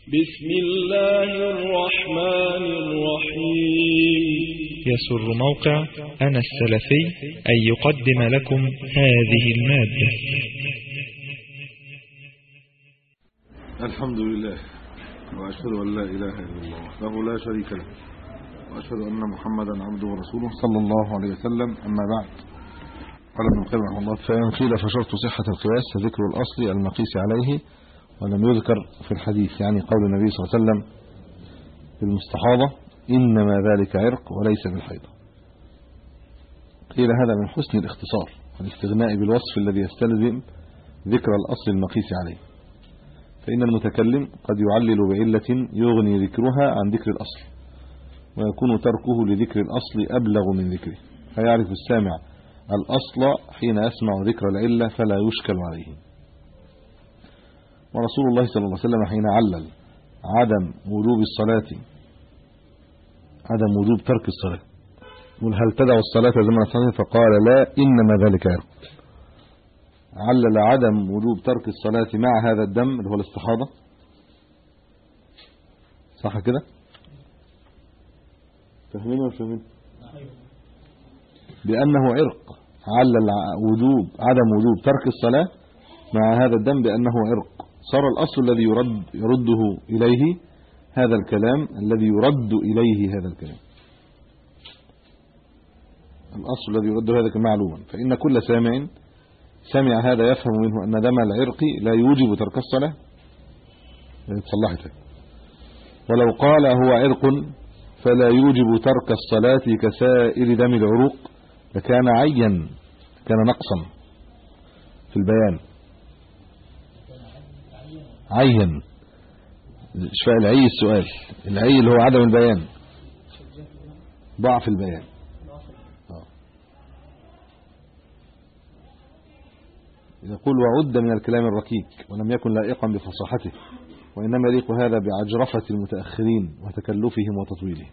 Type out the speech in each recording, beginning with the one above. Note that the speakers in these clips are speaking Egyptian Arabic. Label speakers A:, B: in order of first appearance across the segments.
A: بسم الله الرحمن الرحيم
B: يسر موقع أنا السلفي أن يقدم لكم هذه المادة
C: الحمد لله وأشهد أن لا إله إلا الله وحده لا شريك له وأشهد أن محمدا عبده ورسوله صلى الله عليه وسلم أما بعد قال ابن القيم رحمه الله فإن قيل فشرط صحة القياس ذكر الأصل المقيس عليه ولم يذكر في الحديث يعني قول النبي صلى الله عليه وسلم في المستحاضة إنما ذلك عرق وليس بالحيضة قيل هذا من حسن الاختصار والاستغناء بالوصف الذي يستلزم ذكر الأصل المقيس عليه فإن المتكلم قد يعلل بعلة يغني ذكرها عن ذكر الأصل ويكون تركه لذكر الأصل أبلغ من ذكره فيعرف السامع الأصل حين يسمع ذكر العلة فلا يشكل عليه ورسول الله صلى الله عليه وسلم حين علل عدم وجوب الصلاة عدم وجوب ترك الصلاة يقول هل تدع الصلاة زمن الصلاة فقال لا إنما ذلك عرق علل عدم وجوب ترك الصلاة مع هذا الدم اللي هو الاستحاضة صح كده فاهمين ولا فاهمين بأنه عرق علل وجوب عدم وجوب ترك الصلاة مع هذا الدم بأنه عرق صار الأصل الذي يرد يرده إليه هذا الكلام الذي يرد إليه هذا الكلام الأصل الذي يرد هذا معلوما فإن كل سامع سمع هذا يفهم منه أن دم العرق لا يوجب ترك الصلاة صلحتها ولو قال هو عرق فلا يوجب ترك الصلاة كسائر دم العروق لكان عيا كان نقصا في البيان عين شفاء العي السؤال العي اللي هو عدم البيان ضعف البيان يقول وعد من الكلام الركيك ولم يكن لائقا بفصاحته وإنما يليق هذا بعجرفة المتأخرين وتكلفهم وتطويلهم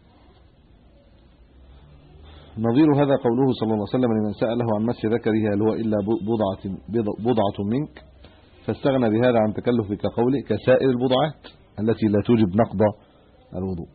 C: نظير هذا قوله صلى الله عليه وسلم لمن سأله عن مس ذكره هل هو إلا بضعة, بضعة منك فاستغنى بهذا عن تكلف كقوله كسائر البضعات التي لا توجب نقض الوضوء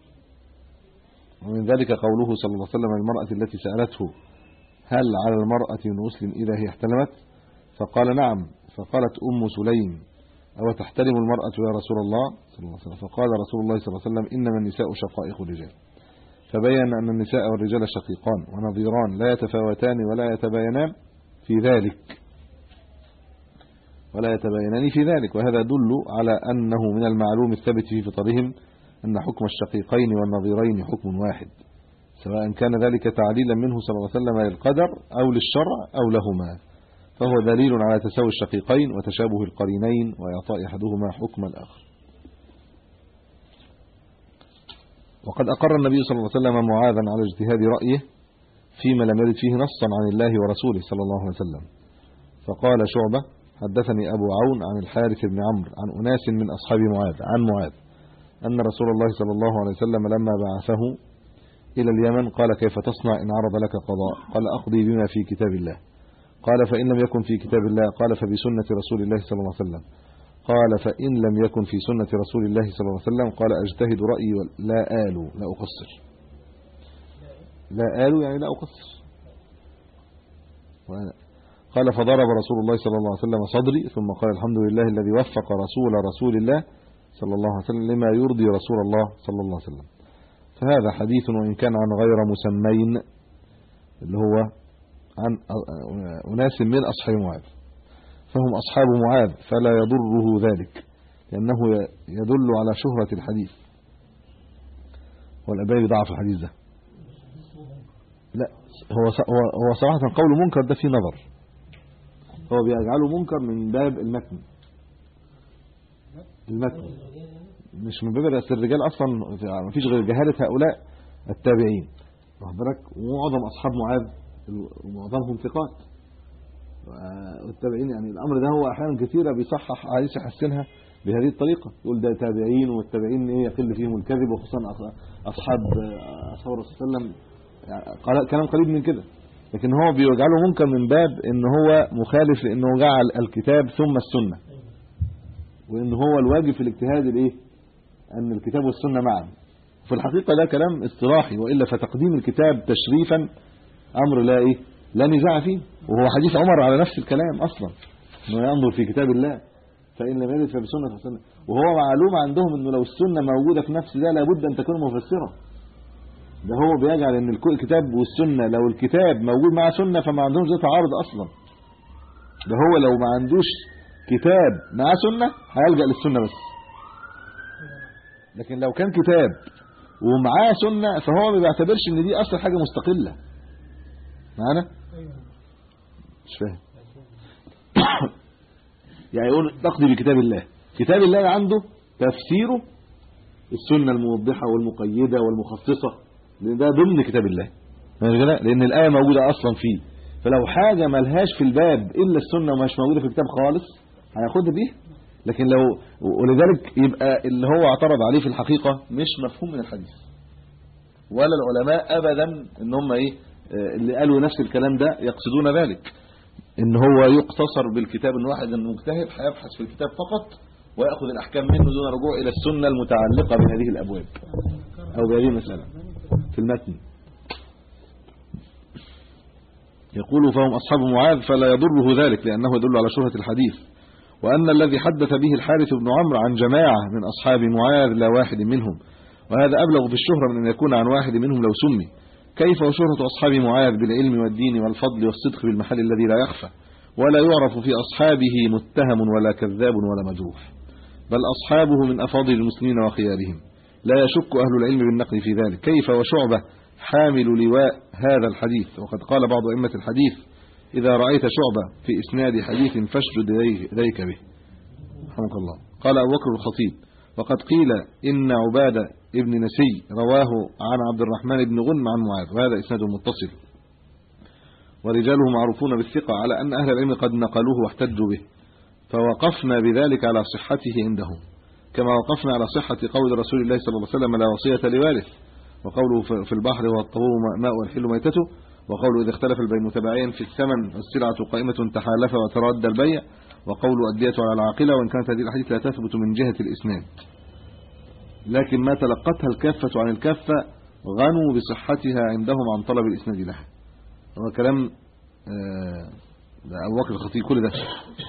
C: ومن ذلك قوله صلى الله عليه وسلم المرأة التي سألته هل على المرأة من غسل إذا هي احتلمت فقال نعم فقالت أم سليم أو تحترم المرأة يا رسول الله صلى الله عليه وسلم فقال رسول الله صلى الله عليه وسلم إنما النساء شقائق الرجال فبين أن النساء والرجال شقيقان ونظيران لا يتفاوتان ولا يتباينان في ذلك ولا يتباينان في ذلك وهذا يدل على أنه من المعلوم الثابت في فطرهم أن حكم الشقيقين والنظيرين حكم واحد سواء كان ذلك تعليلا منه صلى الله عليه وسلم للقدر أو للشرع أو لهما فهو دليل على تساوي الشقيقين وتشابه القرينين وإعطاء أحدهما حكم الآخر وقد أقر النبي صلى الله عليه وسلم معاذا على اجتهاد رأيه فيما لم يرد فيه نصا عن الله ورسوله صلى الله عليه وسلم فقال شعبة حدثني أبو عون عن الحارث بن عمرو عن أناس من أصحاب معاذ عن معاذ أن رسول الله صلى الله عليه وسلم لما بعثه إلى اليمن قال كيف تصنع إن عرض لك قضاء قال أقضي بما في كتاب الله قال فإن لم يكن في كتاب الله قال فبسنة رسول الله صلى الله عليه وسلم قال فإن لم يكن في سنة رسول الله صلى الله عليه وسلم قال أجتهد رأيي لا آل لا أقصر لا آل يعني لا أقصر قال فضرب رسول الله صلى الله عليه وسلم صدري ثم قال الحمد لله الذي وفق رسول رسول الله صلى الله عليه وسلم لما يرضي رسول الله صلى الله عليه وسلم فهذا حديث وإن كان عن غير مسمين اللي هو عن أناس من أصحاب معاذ فهم أصحاب معاذ فلا يضره ذلك لأنه يدل على شهرة الحديث والأباء ضعف الحديث ده لا هو هو صراحة قول منكر ده في نظر هو بيجعله منكر من باب المتن المتن مش من باب بس الرجال اصلا ما فيش غير جهاله هؤلاء التابعين واخد بالك ومعظم اصحاب معاذ ومعظمهم ثقات والتابعين يعني الامر ده هو احيانا كثيره بيصحح احاديث يحسنها بهذه الطريقه يقول ده تابعين والتابعين ايه يقل فيهم الكذب وخصوصا اصحاب اصحاب الرسول صلى الله عليه وسلم يعني كلام قريب من كده لكن هو بيجعله منكر من باب ان هو مخالف لانه جعل الكتاب ثم السنه وان هو الواجب في الاجتهاد الايه ان الكتاب والسنه معا في الحقيقه ده كلام اصطلاحي والا فتقديم الكتاب تشريفا امر لا ايه لا نزاع فيه وهو حديث عمر على نفس الكلام اصلا انه ينظر في كتاب الله فان لم يجد فبسنه فسنه وهو معلوم عندهم انه لو السنه موجوده في نفس ده لابد ان تكون مفسره ده هو بيجعل ان الك- الكتاب والسنه لو الكتاب موجود مع سنه فما عندهمش ده تعارض اصلا ده هو لو ما عندوش كتاب مع سنه هيلجا للسنه بس لكن لو كان كتاب ومعاه سنه فهو ما بيعتبرش ان دي اصلا حاجه مستقله معانا مش فاهم يعني يقول تقضي بكتاب الله كتاب الله عنده تفسيره السنه الموضحه والمقيده والمخصصه لان ده ضمن كتاب الله فاهم كده؟ لان الايه موجوده اصلا فيه فلو حاجه ملهاش في الباب الا السنه ومش موجوده في الكتاب خالص هياخدها بيها لكن لو ولذلك يبقى اللي هو اعترض عليه في الحقيقه مش مفهوم من الحديث ولا العلماء ابدا ان هم ايه آه، اللي قالوا نفس الكلام ده يقصدون ذلك ان هو يقتصر بالكتاب ان واحد المجتهد هيبحث في الكتاب فقط وياخذ الاحكام منه دون رجوع الى السنه المتعلقه بهذه الابواب او بهذه المساله في المتن يقول فهم اصحاب معاذ فلا يضره ذلك لانه يدل على شهره الحديث وان الذي حدث به الحارث بن عمرو عن جماعه من اصحاب معاذ لا واحد منهم وهذا ابلغ في الشهره من ان يكون عن واحد منهم لو سمي كيف وشهره اصحاب معاذ بالعلم والدين والفضل والصدق بالمحل الذي لا يخفى ولا يعرف في اصحابه متهم ولا كذاب ولا مجروح بل اصحابه من افاضل المسلمين وخيارهم لا يشك اهل العلم بالنقل في ذلك كيف وشعبه حامل لواء هذا الحديث وقد قال بعض ائمه الحديث اذا رايت شعبه في اسناد حديث فاشدد يديك به رحمك الله قال ابو بكر الخطيب وقد قيل ان عباده ابن نسي رواه عن عبد الرحمن بن غنم عن معاذ وهذا اسناد متصل ورجاله معروفون بالثقه على ان اهل العلم قد نقلوه واحتجوا به فوقفنا بذلك على صحته عندهم كما وقفنا على صحة قول رسول الله صلى الله عليه وسلم لا وصية لوارث وقوله في- في البحر والطهور ماء والحل ميتته وقوله إذا اختلف البيع متباعين في الثمن والسلعة قائمة تحالف وترد البيع وقول أدية على العاقلة وإن كانت هذه الأحاديث لا تثبت من جهة الإسناد لكن ما تلقتها الكافة عن الكافة غنوا بصحتها عندهم عن طلب الإسناد لها هو كلام آه، ده أبو بكر الخطيب كل ده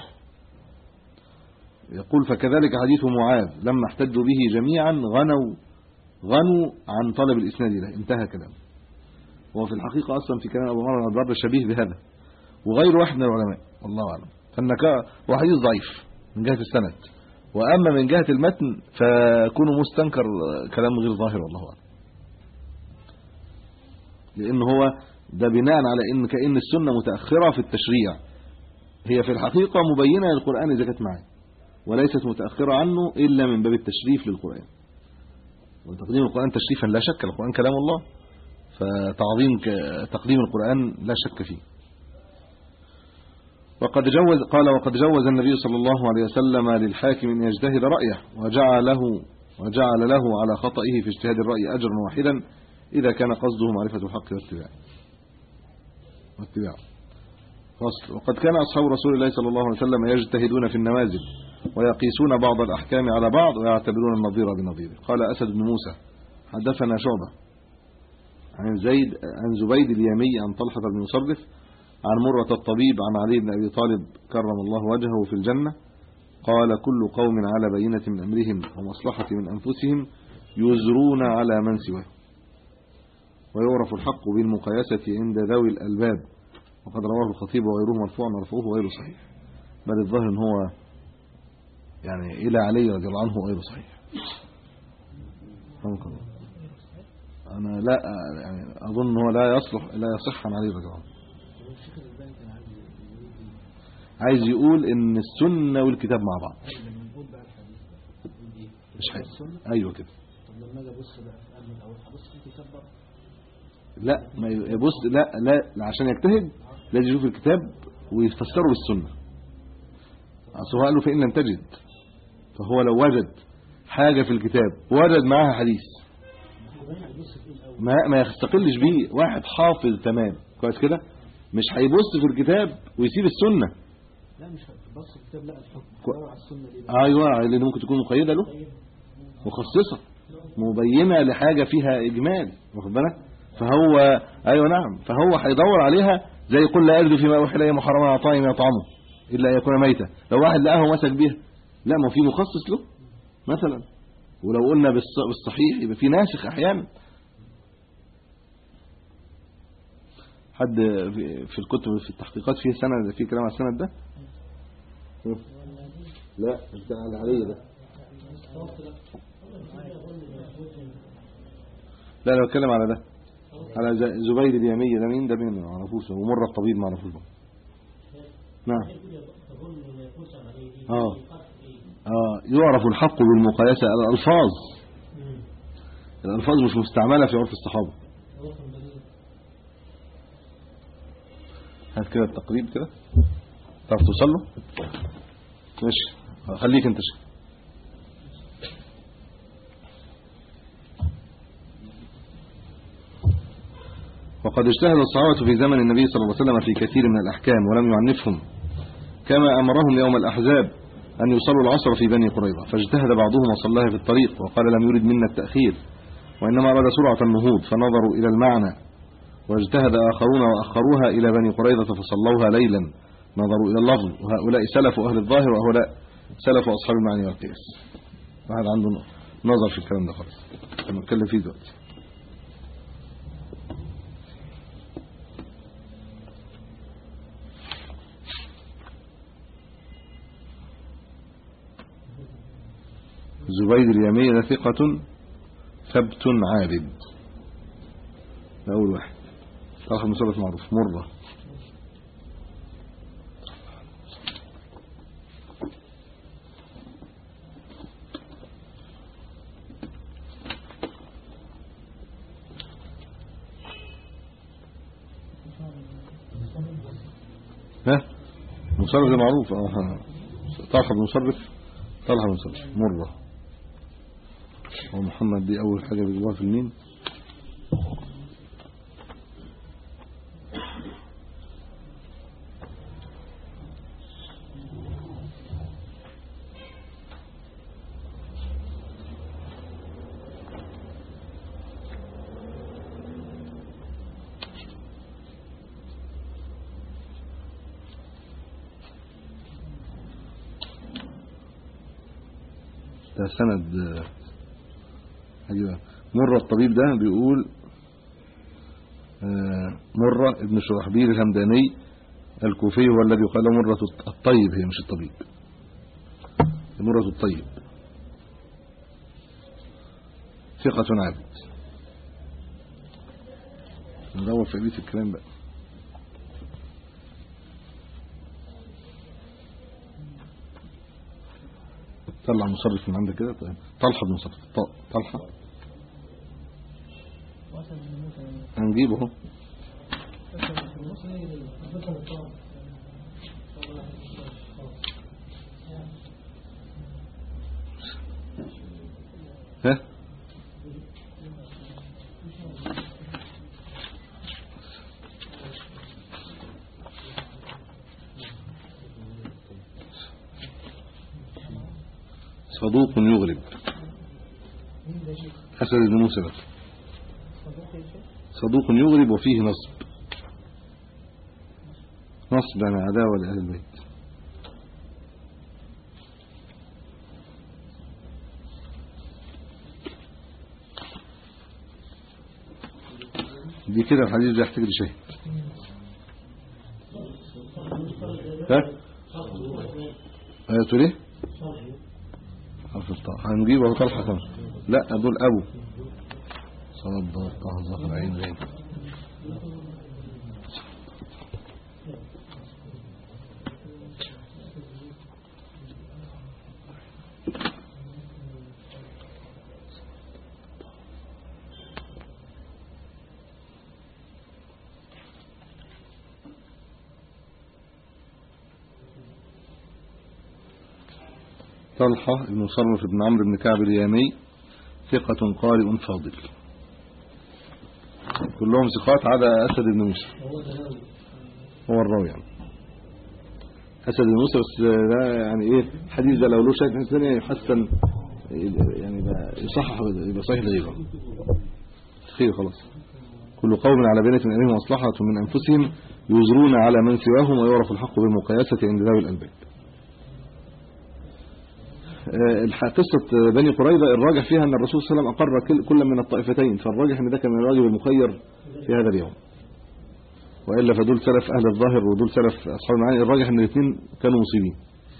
C: يقول فكذلك حديث معاذ لما احتجوا به جميعا غنوا غنوا عن طلب الاسناد له انتهى كلامه هو في الحقيقه اصلا في كلام ابو عمر الضرب شبيه بهذا وغير واحد من العلماء والله اعلم فانك هو حديث ضعيف من جهه السند واما من جهه المتن فكون مستنكر كلام غير ظاهر والله اعلم لان هو ده بناء على ان كان السنه متاخره في التشريع هي في الحقيقه مبينه للقران اذا كانت معاه وليست متأخرة عنه إلا من باب التشريف للقرآن وتقديم القرآن تشريفا لا شك القرآن كلام الله فتعظيم ك- تقديم القرآن لا شك فيه وقد جوز قال وقد جوز النبي صلى الله عليه وسلم للحاكم ان يجتهد رأيه وجعله وجعل له على خطئه في اجتهاد الرأي أجرا واحدا إذا كان قصده معرفة الحق واتباعه واتباعه فصل وقد كان أصحاب رسول الله صلى الله عليه وسلم يجتهدون في النوازل ويقيسون بعض الأحكام على بعض ويعتبرون النظير بنظيره قال أسد بن موسى حدثنا شعبة عن زيد عن زبيد اليمي عن طلحة بن مصرف عن مرة الطبيب عن علي بن أبي طالب كرم الله وجهه في الجنة قال كل قوم على بينة من أمرهم ومصلحة من أنفسهم يزرون على من سواه ويعرف الحق بالمقايسة عند ذوي الألباب وقد رواه الخطيب وغيره مرفوعا ورفعه غير صحيح بل الظاهر ان هو يعني الى علي رضي الله عنه غير صحيح رحمك الله انا لا يعني اظن هو لا يصلح لا يصح عن علي رضي الله عنه عايز يقول ان السنه والكتاب مع بعض مش حاجه ايوه كده
D: طب لما اجي ابص بقى في قلب الاول هبص في الكتاب برضه
C: لا ما يبص لا لا عشان يجتهد لازم يشوف الكتاب ويفسره بالسنه اصل هو قال له فان لم تجد فهو لو وجد حاجه في الكتاب وجد معاها حديث
D: يبقى هيبص في ايه الاول
C: ما ما يستقلش بيه واحد حافظ تمام كويس كده مش هيبص في الكتاب ويسيب السنه
D: لا مش بص الكتاب لا الحكم
C: كو-
D: دور على السنه دي بقى.
C: ايوه لان ممكن تكون مقيده له مخصصه مبينه لحاجه فيها اجمال واخد بالك فهو ايوه نعم فهو هيدور عليها زي قل لا اجد فيما اوحي الي محرما على طاعم يطعمه الا ان يكون ميتا لو واحد لقاه ومسك بيها لا ما هو في مخصص له مثلا ولو قلنا بالص- بالصحيح يبقى في ناسخ احيانا حد في في الكتب في التحقيقات فيه سند في كلام على السند ده لا بتاع العلي ده لا انا بتكلم على ده على ز- زبير اليمية ده مين ده مين ما اعرفوش ومر الطبيب ما اعرفوش بقى. نعم اه اه يعرف الحق بالمقايسة الالفاظ الالفاظ مش مستعملة في عرف الصحابة هات كده التقريب كده تعرف توصل له ماشي خليك انت شيخ وقد اجتهد الصحابة في زمن النبي صلى الله عليه وسلم في كثير من الأحكام ولم يعنفهم كما أمرهم يوم الأحزاب أن يصلوا العصر في بني قريظة فاجتهد بعضهم وصلاها في الطريق وقال لم يرد منا التأخير وإنما أراد سرعة النهوض فنظروا إلى المعنى واجتهد آخرون وأخروها إلى بني قريظة فصلوها ليلا نظروا إلى اللفظ وهؤلاء سلف أهل الظاهر وهؤلاء سلف أصحاب المعنى والقياس واحد عنده نظر في الكلام ده خالص كنا نتكلم فيه دلوقتي زبيد اليمية ده ثقة ثبت عابد ده أول واحد طرح المصرف معروف مرة ها مصرف ده معروف اه ها. طلحة بن مصرف طلحة بن مصرف مرة ومحمد دي أول حاجة بيجيبوها في الميم ده سند آه، هجيبها مرة الطبيب ده بيقول آه، مرة ابن شرحبيل الهمداني الكوفي هو الذي يقال له مرة الطيب هي مش الطبيب مرة الطيب ثقة عابد ندور في بيت الكلام بقى طلع مصرف من عندك كده طيب. طلحة بن مصرف ط- طلحة هنجيبه اهو ها صدوق يغرب حسن بن موسى بس صدوق يغرب وفيه نصب نصب عن عداوة لأهل البيت دي كده الحديث ده يحتاج لشيء ها ايه تقول ايه حرف الطاء هنجيبه طلحة كمان لا دول ابو صاد ضاد طه ظهر عين غين طلحة بن مصرف بن عمرو بن كعب اليامي ثقة قارئ فاضل كلهم ثقات عدا أسد بن موسى هو الراوي يعني اسد بن موسى بس ده يعني ايه الحديث ده لو له شاهد ثانيه يحسن يعني يبقى يصحح يبقى صحيح لغيره خير خلاص كل قوم على بينة من أمرهم مصلحة من أنفسهم يزرون على من سواهم ويعرف الحق بالمقياسة عند ذوي الألباب آه، الح- قصة بني قريظة الراجح فيها أن الرسول صلى الله عليه وسلم أقر كل- كل من الطائفتين فالراجح أن ده كان من الواجب المخير في هذا اليوم وإلا فدول سلف أهل الظاهر ودول سلف أصحاب المعاني الراجح أن الاثنين كانوا مصيبين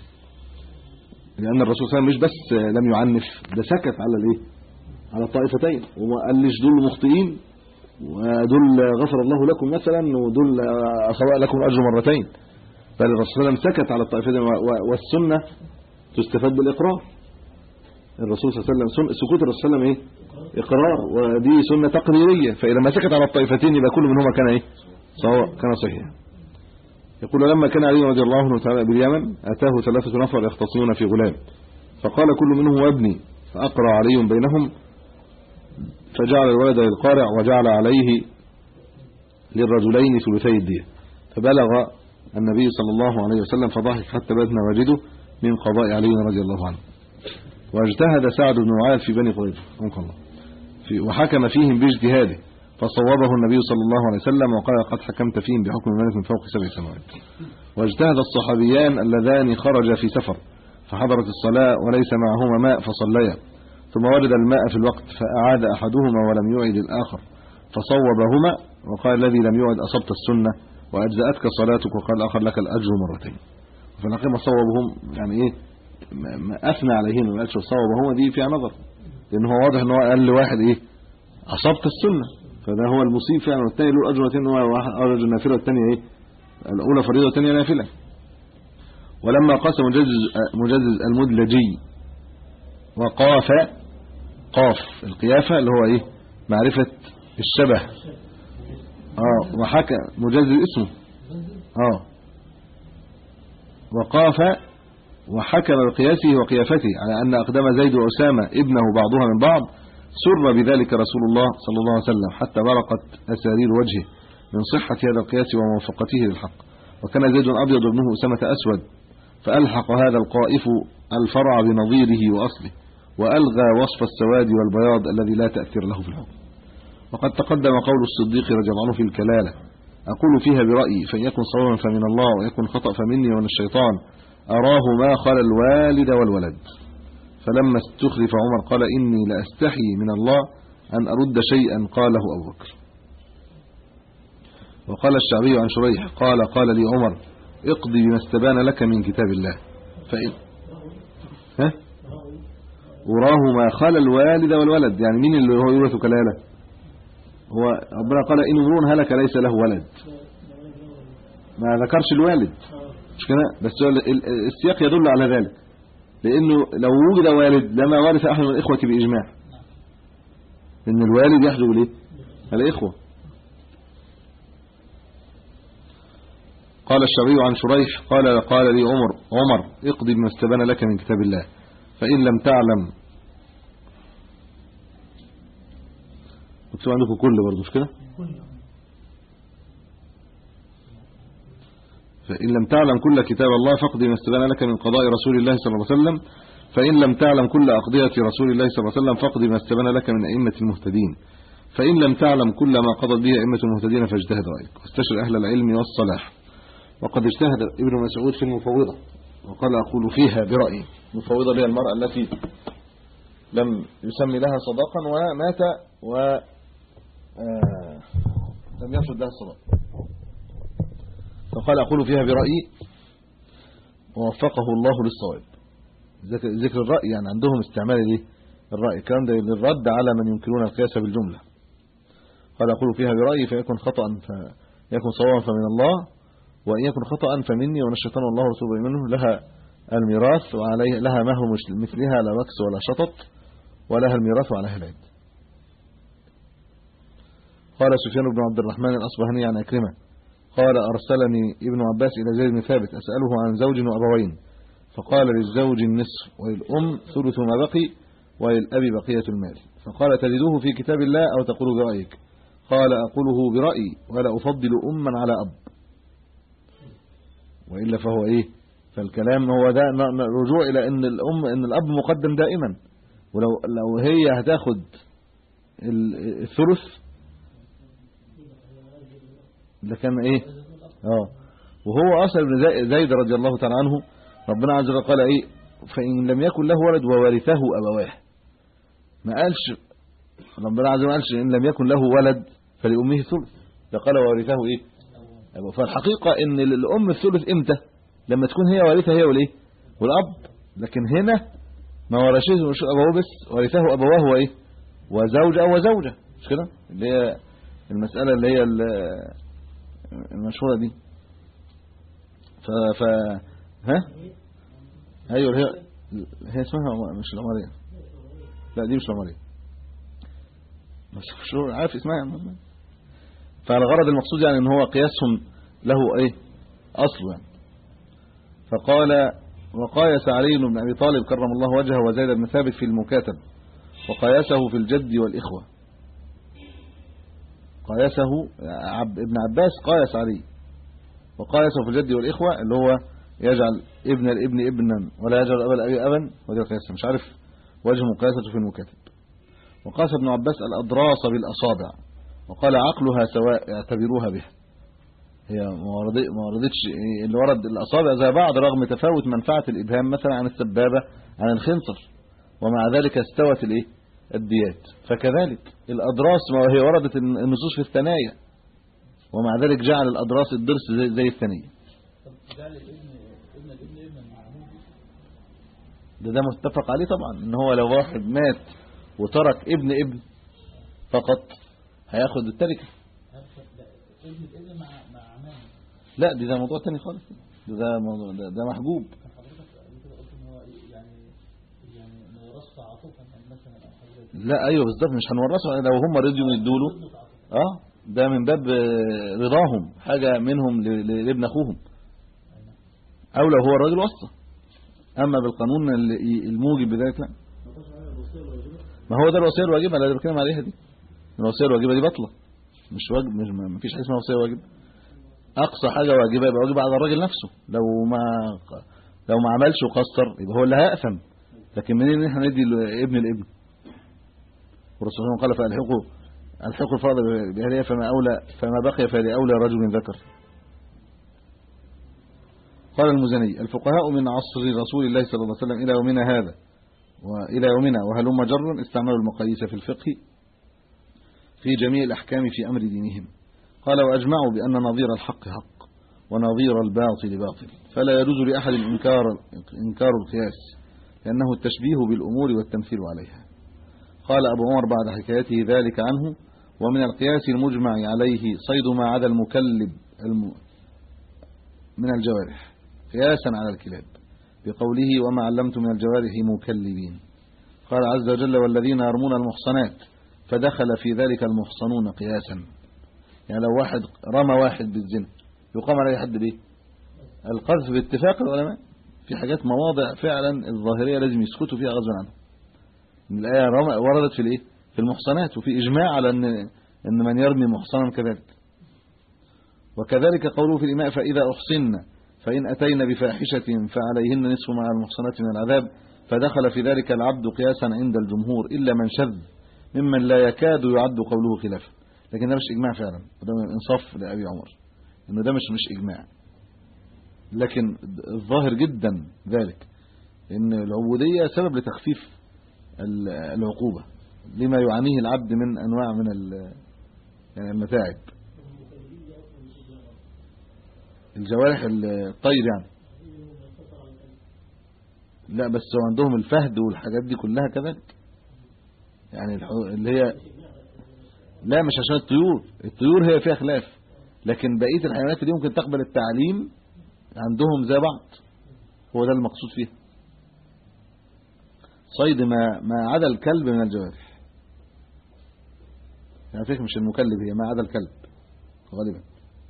C: لأن الرسول صلى الله عليه وسلم مش بس لم يعنف ده سكت على الإيه على الطائفتين وما قالش دول مخطئين ودول غفر الله لكم مثلا ودول سواء لكم الاجر مرتين بل الرسول صلى الله عليه وسلم سكت على الطائفتين و- و- والسنه تستفاد بالاقرار الرسول صلى الله عليه وسلم سن- سكوت الرسول صلى الله عليه وسلم ايه اقرار ودي سنه تقريريه فاذا ما سكت على الطائفتين يبقى كل منهما كان ايه سواء كان صحيحا يقول لما كان علي رضي الله عنه تعالى باليمن اتاه ثلاثه نفر يختصمون في غلام فقال كل منهم وابني فاقرا علي بينهم فجعل الولد للقارع وجعل عليه للرجلين ثلثي الدية فبلغ النبي صلى الله عليه وسلم فضحك حتى بدت نواجده من قضاء علي رضي الله عنه واجتهد سعد بن معاذ في بني قريظة رحمه الله في وحكم فيهم باجتهاده فصوبه النبي صلى الله عليه وسلم وقال قد حكمت فيهم بحكم الملك من فوق سبع سماوات واجتهد الصحابيان اللذان خرجا في سفر فحضرت الصلاة وليس معهما ماء فصليا ثم وجد الماء في الوقت فأعاد أحدهما ولم يعد الآخر فصوبهما وقال الذي لم يعد أصبت السنة وأجزأتك صلاتك وقال الآخر لك الأجر مرتين في الحقيقة صوبهم يعني إيه ما- ما أثنى عليهم ما قالش صوبهما دي فيها نظر لأن هو واضح إن هو قال لواحد إيه أصبت السنة فده هو المصيب فعلا والثاني له أجر مرتين هو واحد أجر النافلة والثانية إيه الأولى فريضة والثانية نافلة ولما قاس مجزز مجزز المدلجي وقاف قاف القيافة اللي هو ايه معرفة الشبه اه وحكى مجزز اسمه اه وقاف وحكم بقياسه وقيافته على أن أقدم زيد وأسامة ابنه بعضها من بعض سر بذلك رسول الله صلى الله عليه وسلم حتى برقت أسارير وجهه من صحة هذا القياس وموافقته للحق وكان زيد أبيض وابنه أسامة أسود فألحق هذا القائف الفرع بنظيره وأصله وألغى وصف السواد والبياض الذي لا تأثير له في الحكم وقد تقدم قول الصديق رضي الله عنه في الكلالة أقول فيها برأيي فإن يكن صوابا فمن الله ويكن خطأ فمني ومن الشيطان أراه ما خلا الوالد والولد فلما استخلف عمر قال إني لأستحي من الله أن أرد شيئا قاله أبو بكر وقال الشعبي عن شريح قال قال لي عمر اقضي بما استبان لك من كتاب الله فإن ها وراه ما خلا الوالد والولد يعني مين اللي هو يورث كلاله هو ربنا قال إن امرؤ هلك ليس له ولد ما ذكرش الوالد مش كده بس هو ال- ال- السياق يدل على ذلك لانه لو وجد والد لما ورث احد من الاخوه باجماع ان الوالد يحجب الايه الاخوه قال الشعبي عن شريح قال قال لي عمر عمر اقضي بما استبان لك من كتاب الله فان لم تعلم مكتوب عندكم كل برضه مش كده فإن لم تعلم كل كتاب الله فاقضي ما استبان لك من قضاء رسول الله صلى الله عليه وسلم فإن لم تعلم كل أقضية رسول الله صلى الله عليه وسلم فاقضي ما استبان لك من أئمة المهتدين فإن لم تعلم كل ما قضت به أئمة المهتدين فاجتهد رأيك واستشر أهل العلم والصلاح وقد اجتهد ابن مسعود في المفوضة وقال أقول فيها برأيي المفوضة هي المرأة التي لم يسمي لها صداقا ومات و آه لم يرشد لها الصداق فقال أقول فيها برأيي ووفقه الله للصواب ذكر, ذكر الرأي يعني عندهم استعمال الايه الرأي الكلام ده للرد على من ينكرون القياس بالجملة قال أقول فيها برأيي فيكن خطأ فيكن صوابا فمن الله وإن يكن خطأ فمني ومن الشيطان والله رسوله منه لها الميراث وعليه لها مهر مش- مثلها لا بكس ولا شطط ولها الميراث وعليها العيد قال سفيان بن عبد الرحمن الأصبهاني عن أكرمه قال أرسلني ابن عباس إلى زيد بن ثابت أسأله عن زوج وأبوين فقال للزوج النصف وللأم ثلث ما بقي وللأب بقية المال فقال تجدوه في كتاب الله أو تقول برأيك قال أقوله برأيي ولا أفضل أما على أب وإلا فهو إيه فالكلام هو ده ن- ن- رجوع الى ان الام ان الاب مقدم دائما ولو لو هي هتاخد ال- الثلث ده كان ايه اه وهو اصلا ابن زي- زيد رضي الله تعالى عنه ربنا عز وجل قال ايه فان لم يكن له ولد وورثه ابواه ما قالش ربنا عز وجل ما قالش ان لم يكن له ولد فلامه ثلث ده قال وورثه ايه أبوه. فالحقيقه ان الام الثلث امتى لما تكون هي وارثه هي والايه والاب لكن هنا ما ورثه مش ابوه بس ورثه ابواه وايه وزوج او زوجه مش كده اللي هي المساله اللي هي ال- المشهوره دي ف ف ها ايوه هي هي اسمها مش العمريه لا دي مش العمريه بس مش عارف اسمها فالغرض المقصود يعني ان هو قياسهم له ايه اصل يعني فقال وقايس علي بن ابي طالب كرم الله وجهه وزيد بن ثابت في المكاتب وقايسه في الجد والاخوه قايسه عب ابن عباس قايس علي وقايسه في الجد والاخوه اللي هو يجعل ابن الابن ابنا ولا يجعل ابا الابي ابا وده قياس مش عارف وجه مقايسته في المكاتب وقاس ابن عباس الاضراس بالاصابع وقال عقلها سواء اعتبروها بها هي ما وردت ما وردتش اللي ورد الاصابع زي بعض رغم تفاوت منفعه الابهام مثلا عن السبابه عن الخنصر ومع ذلك استوت الايه الديات فكذلك الاضراس ما هي وردت النصوص في الثنايا ومع ذلك جعل الاضراس الضرس زي, زي الثنيه
D: طب جعل الابن ابن الابن ابن معمول
C: ده ده متفق عليه طبعا ان هو لو واحد مات وترك ابن ابن فقط هياخد التركه
D: ابن الابن مع مع عمام
C: لا دي ده موضوع تاني خالص ده ده موضوع ده, ده محجوب
D: كان حضرتك قبل كده قلت ان هو يعني يعني ما ورثت عاطفه مثلا او حاجه زي كده
C: لا ايوه بالظبط مش هنورثه لو هم رضيوا يدوا له
D: ابنه عاطفه
C: اه ده من باب آه، رضاهم حاجه منهم ل- ل- لابن اخوهم او لو هو الراجل وصى اما بالقانون ال- الموجب بذلك لا ما هو ده الوصيه الواجبه اللي انا بتكلم عليها دي الوصيه الواجبه دي بطله مش واجب مش ما فيش حاجه اسمها وصيه واجبه اقصى حاجه واجبه يبقى واجبه على الراجل نفسه لو ما لو ما عملش وقصر يبقى هو اللي هيأثم لكن منين ان احنا ندي ابن الابن والرسول صلى الله عليه وسلم قال فالحقوا الحقوا الفرض بأهلها فما أولى فما بقي فلأولى رجل ذكر قال المزني الفقهاء من عصر رسول الله صلى الله عليه وسلم إلى يومنا هذا وإلى يومنا وهلم جرا استعملوا المقاييس في الفقه في جميع الأحكام في أمر دينهم قال وأجمعوا بأن نظير الحق حق ونظير الباطل باطل فلا يجوز لأحد إنكار إنكار القياس لأنه التشبيه بالأمور والتمثيل عليها قال أبو عمر بعد حكايته ذلك عنه ومن القياس المجمع عليه صيد ما عدا المكلب الم... من الجوارح قياسا على الكلاب بقوله وما علمت من الجوارح مكلبين قال عز وجل والذين يرمون المحصنات فدخل في ذلك المحصنون قياسا يعني لو واحد رمى واحد بالزنا يقام عليه حد بايه القذف باتفاق العلماء في حاجات مواضع فعلا الظاهريه لازم يسكتوا فيها غصبا عنهم الآية رم- وردت في الايه في المحصنات وفي إجماع على أن أن من يرمي محصنا كذلك وكذلك قوله في الإماء فإذا أحصن فإن أتينا بفاحشة فعليهن نصف مع المحصنات من العذاب فدخل في ذلك العبد قياسا عند الجمهور إلا من شذ ممن لا يكاد يعد قوله خلافا لكن ده مش إجماع فعلا وده من الإنصاف لأبي عمر إنه ده مش مش إجماع لكن الظاهر جدا ذلك إن العبودية سبب لتخفيف ال- العقوبة لما يعانيه العبد من أنواع من ال- يعني المتاعب الجوارح الطير يعني لا بس هو عندهم الفهد والحاجات دي كلها كذلك يعني الح- اللي هي لا مش عشان الطيور الطيور هي فيها خلاف لكن بقية الحيوانات دي ممكن تقبل التعليم عندهم زي بعض هو ده المقصود فيها صيد ما ما عدا الكلب من الجوارح يعني فكرة مش المكلب هي ما عدا الكلب غالبا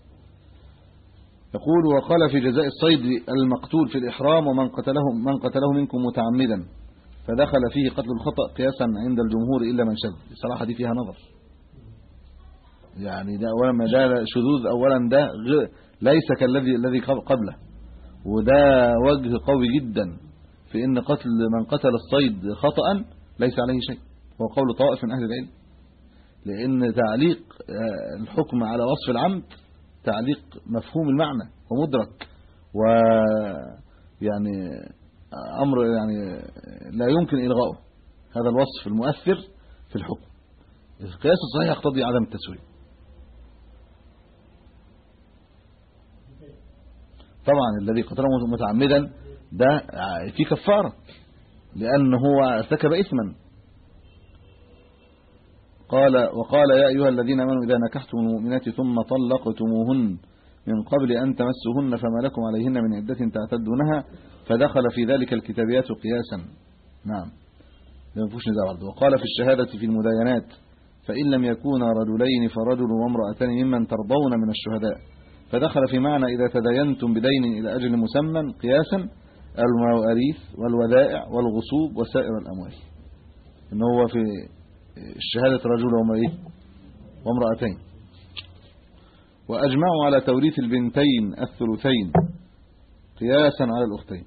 C: يقول وقال في جزاء الصيد المقتول في الإحرام ومن قتله من قتله منكم متعمدا فدخل فيه قتل الخطأ قياسا عند الجمهور إلا من شذ الصراحة دي فيها نظر يعني ده أولا ما ده شذوذ أولا ده غ- ليس كالذي الذي قبله وده وجه قوي جدا في ان قتل من قتل الصيد خطأ ليس عليه شيء هو قول طائف من اهل العلم لان تعليق آه، الحكم على وصف العمد تعليق مفهوم المعنى ومدرك و يعني امر يعني لا يمكن الغائه هذا الوصف المؤثر في الحكم القياس الصحيح يقتضي عدم التسويه طبعا الذي قتله متعمدا ده في كفاره لانه هو ارتكب اثما قال وقال يا ايها الذين امنوا اذا نكحتم المؤمنات ثم طلقتموهن من قبل ان تمسوهن فما لكم عليهن من عده تعتدونها فدخل في ذلك الكتابيات قياسا نعم ما فيش نزاع برضه وقال في الشهاده في المداينات فان لم يكونا رجلين فرجل وامراتان ممن ترضون من الشهداء فدخل في معنى اذا تداينتم بدين الى اجل مسمى قياسا المواريث والودائع والغصوب وسائر الاموال ان هو في الشهاده رجل وما ايه وامراتين واجمعوا على توريث البنتين الثلثين قياسا على الاختين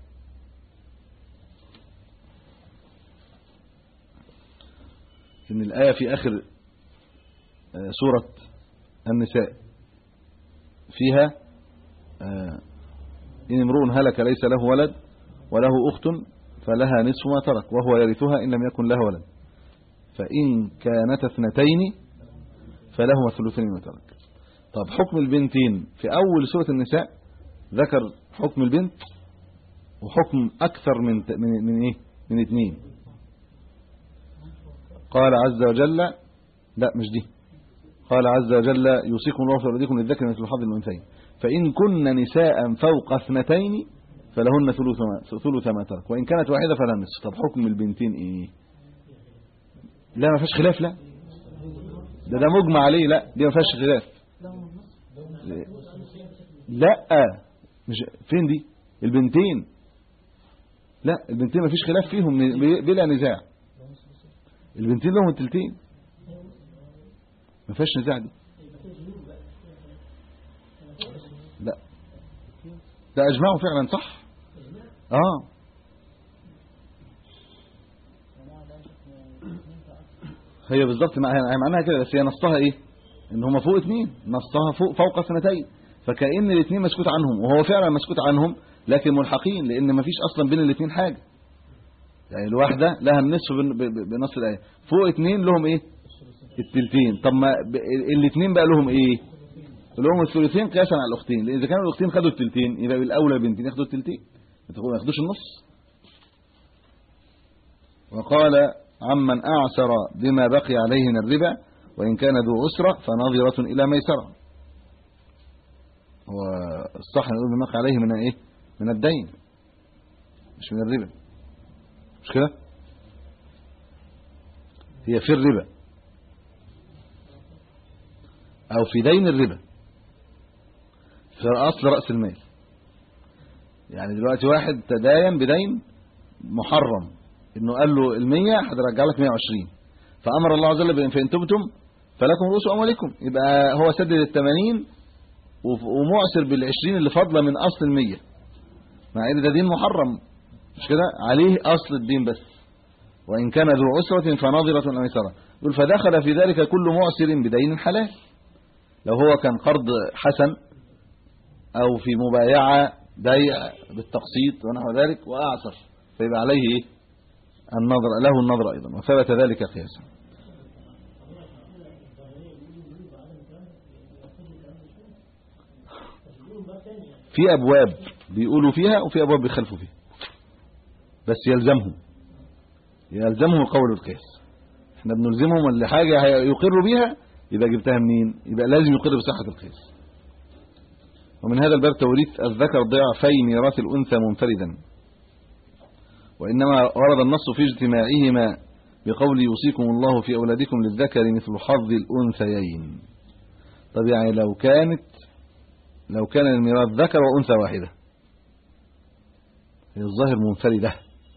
C: ان الايه في اخر آه، سوره النساء فيها آه، ان امرؤ هلك ليس له ولد وله اخت فلها نصف ما ترك وهو يرثها ان لم يكن له ولد فان كانت اثنتين فلهما الثلثين مما ترك طب حكم البنتين في اول سوره النساء ذكر حكم البنت وحكم اكثر من من من ايه من اثنين قال عز وجل لا مش دي قال عز وجل يوصيكم الله في اولادكم للذكر مثل حظ الانثيين فان كن نساء فوق اثنتين فلهن ثلث ما ثلث ما ترك وان كانت واحده فلها النصف طب حكم البنتين ايه لا ما فيش خلاف لا ده ده مجمع عليه لا دي ما فيهاش خلاف لا مش فين دي البنتين لا البنتين ما فيش خلاف فيهم بلا نزاع البنتين لهم التلتين ما فيهاش نزاع دي لا ده اجمعوا فعلا صح اه هي بالظبط معناها كده بس هي نصها ايه ان هم فوق اثنين نصها فوق فوق سنتين فكأن الاثنين مسكوت عنهم وهو فعلا مسكوت عنهم لكن ملحقين لان ما فيش اصلا بين الاثنين حاجه يعني الواحده لها النصف بنص الايه فوق اثنين لهم ايه التلتين طب ما الاثنين بقى لهم ايه لهم الثلثين قياسا على الاختين لان اذا كانوا الاختين خدوا التلتين يبقى بالاولى البنتين ياخدوا التلتين ما ياخدوش النص وقال عمن اعسر بما بقي عليه من الربا وان كان ذو عسره فنظره الى ميسره هو الصح نقول بما بقي عليه من ايه من الدين مش من الربا مش كده هي في الربا او في دين الربا في اصل راس المال يعني دلوقتي واحد تداين بدين محرم انه قال له ال100 هترجع لك 120 فامر الله عز وجل بان فان تبتم فلكم رؤوس اموالكم يبقى هو سدد ال80 ومعسر بال20 اللي فاضله من اصل ال100 مع ان ده دين محرم مش كده عليه اصل الدين بس وان كان ذو عسره فناظره الى ميسره يقول فدخل في ذلك كل معسر بدين حلال لو هو كان قرض حسن او في مبايعه بيع بالتقسيط ونحو ذلك واعسر فيبقى عليه ايه النظر له النظر ايضا وثبت ذلك قياسا في ابواب بيقولوا فيها وفي ابواب بيخالفوا فيها بس يلزمهم يلزمهم قول القياس احنا بنلزمهم لحاجه يقروا بيها يبقى جبتها منين يبقى لازم يقر بصحه القياس ومن هذا الباب توريث الذكر ضعفي ميراث الانثى منفردا وانما ورد النص في اجتماعهما بقول يوصيكم الله في اولادكم للذكر مثل حظ الانثيين طب يعني لو كانت لو كان الميراث ذكر وانثى واحده هي الظاهر منفرده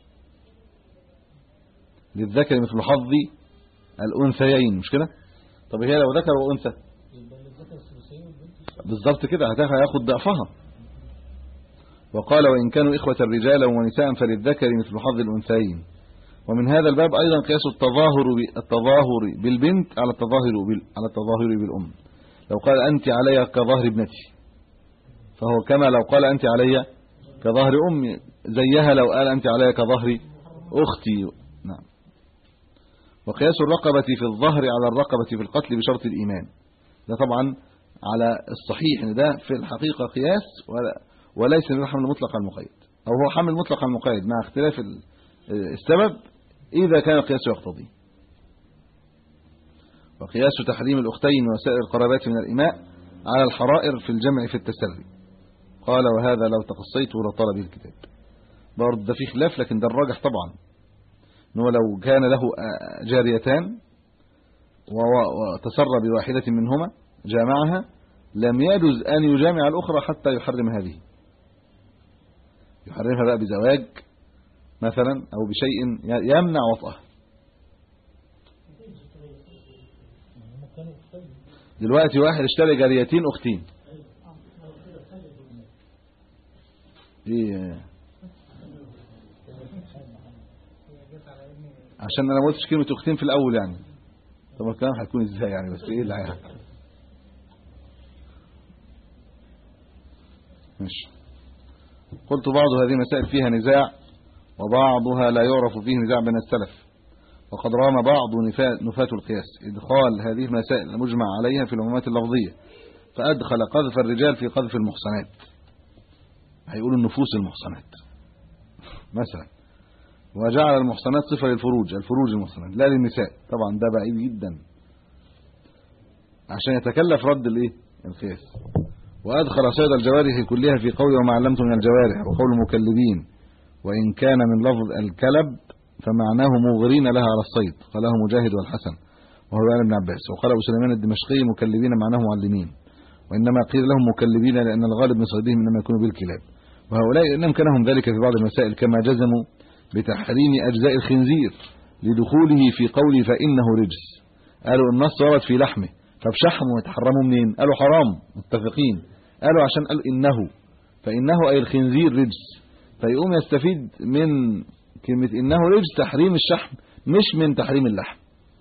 C: للذكر مثل حظ الانثيين مش كده طب هي لو ذكر وانثى بالظبط كده هتاخد ضعفها وقال وإن كانوا إخوة رجالا ونساء فللذكر مثل حظ الأنثيين ومن هذا الباب أيضا قياس التظاهر التظاهر بالبنت على التظاهر بال على التظاهر بالأم لو قال أنت علي كظهر ابنتي فهو كما لو قال أنت علي كظهر أمي زيها لو قال أنت علي كظهر أختي نعم وقياس الرقبة في الظهر على الرقبة في القتل بشرط الإيمان ده طبعا على الصحيح ان ده في الحقيقة قياس ولا وليس من حمل مطلق على المقيد او هو حمل مطلق على المقيد مع اختلاف ال- السبب اذا كان القياس يقتضي وقياس تحريم الاختين وسائر القرابات من الاماء على الحرائر في الجمع في التسري قال وهذا لو تقصيته لطال به الكتاب برضه ده في خلاف لكن ده الراجح طبعا ان هو لو كان له آه، جاريتان و- وتسرى بواحدة منهما جامعها لم يجوز أن يجامع الأخرى حتى يحرم هذه يحرمها بقى بزواج مثلا أو بشيء ي- يمنع وطئها
D: هم كانوا اختين
C: دلوقتي واحد اشترى جاريتين أختين ايه عشان انا ما قلتش كلمه اختين في الاول يعني طب الكلام هيكون ازاي يعني بس ايه اللي هيحصل ماشي قلت بعض هذه المسائل فيها نزاع وبعضها لا يعرف فيه نزاع بين السلف وقد رام بعض نفا- نفاة القياس إدخال هذه المسائل المجمع عليها في العمومات اللفظية فأدخل قذف الرجال في قذف المحصنات هيقولوا النفوس المحصنات مثلا وجعل المحصنات صفة للفروج الفروج المحصنات لا للنساء طبعا ده بعيد جدا عشان يتكلف رد الايه القياس وادخل صيد الجوارح كلها في قول وما علمتم من الجوارح وقول المكلبين وان كان من لفظ الكلب فمعناه مغرين لها على الصيد قاله مجاهد والحسن وهو قال ابن عباس وقال ابو سليمان الدمشقي مكلبين معناه معلمين وانما قيل لهم مكلبين لان الغالب من صيدهم انما يكون بالكلاب وهؤلاء ان امكنهم ذلك في بعض المسائل كما جزموا بتحريم اجزاء الخنزير لدخوله في قوله فانه رجس قالوا النص ورد في لحمه طب شحمه يتحرموا منين قالوا حرام متفقين قالوا عشان قالوا انه فانه اي الخنزير رجس فيقوم يستفيد من كلمه انه رجس تحريم الشحم مش من تحريم اللحم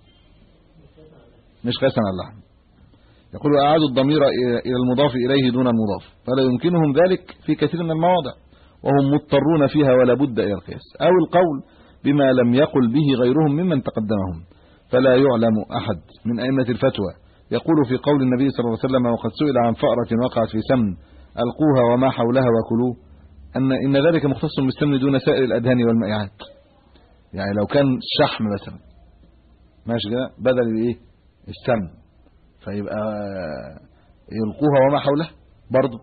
C: مش قياسا على اللحم يقول اعادوا الضمير الى المضاف اليه دون المضاف فلا يمكنهم ذلك في كثير من المواضع وهم مضطرون فيها ولا بد الى القياس او القول بما لم يقل به غيرهم ممن تقدمهم فلا يعلم احد من ائمه الفتوى يقول في قول النبي صلى الله عليه وسلم وقد سئل عن فأرة وقعت في سمن القوها وما حولها وكلوه ان ان ذلك مختص بالسمن دون سائر الادهان والمائعات يعني لو كان شحم مثلا ماشي كده بدل الايه السمن فيبقى يلقوها وما حولها برضه